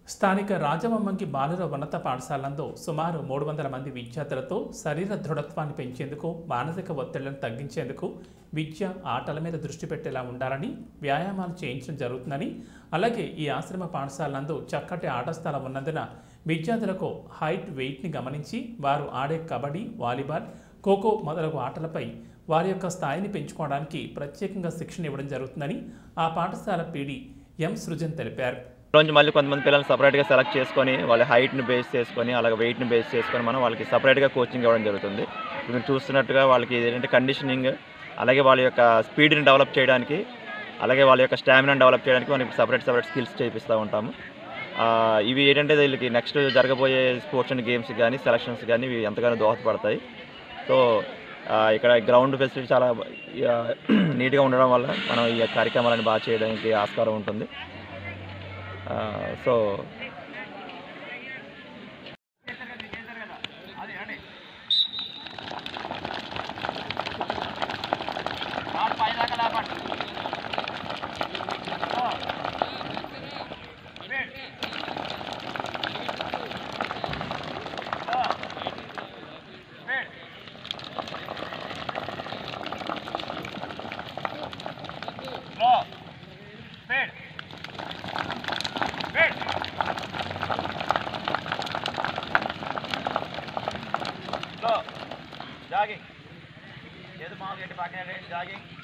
స్థానిక రాజవమ్మంకి బాలుర ఉన్నత పాఠశాలంలో సుమారు మూడు వందల మంది విద్యార్థులతో శరీర దృఢత్వాన్ని పెంచేందుకు మానసిక ఒత్తిళ్లను తగ్గించేందుకు విద్య ఆటల మీద దృష్టి పెట్టేలా ఉండాలని వ్యాయామాలు చేయించడం జరుగుతుందని అలాగే ఈ ఆశ్రమ పాఠశాలందు చక్కటి ఆట స్థలం ఉన్నందున విద్యార్థులకు హైట్ వెయిట్ని గమనించి వారు ఆడే కబడ్డీ వాలీబాల్ ఖోఖో మొదలగు ఆటలపై వారి యొక్క స్థాయిని పెంచుకోవడానికి ప్రత్యేకంగా శిక్షణ ఇవ్వడం జరుగుతుందని ఆ పాఠశాల పీడి ఎం సృజన్ తెలిపారు రోజు మళ్ళీ కొంతమంది పిల్లల్ని సపరేట్గా సెలెక్ట్ చేసుకొని వాళ్ళ హైట్ని బేస్ చేసుకొని అలాగే వెయిట్ని బేస్ చేసుకొని మనం వాళ్ళకి సపరేట్గా కోచింగ్ ఇవ్వడం జరుగుతుంది ఇప్పుడు మీరు చూస్తున్నట్టుగా వాళ్ళకి ఏంటంటే కండిషనింగ్ అలాగే వాళ్ళ యొక్క స్పీడ్ని డెవలప్ చేయడానికి అలాగే వాళ్ళ యొక్క స్టామినాని డెవలప్ చేయడానికి మనకి సపరేట్ సపరేట్ స్కిల్స్ చేపిస్తూ ఉంటాము ఆ, ఇవి ఏంటంటే వీళ్ళకి నెక్స్ట్ జరగబోయే స్పోర్ట్స్ అండ్ గేమ్స్ కానీ సెలక్షన్స్ కానీ ఇవి ఎంతగానో దోహదపడతాయి సో ఆ, ఇక్కడ గ్రౌండ్ ఫెసిలిటీ చాలా ఆ, నీట్గా ఉండడం వల్ల మనం ఈ కార్యక్రమాలను బాగా చేయడానికి ఆస్కారం ఉంటుంది ఆ, సో జాగింగ్ ఏది మామూలుగా పక్కన జాగింగ్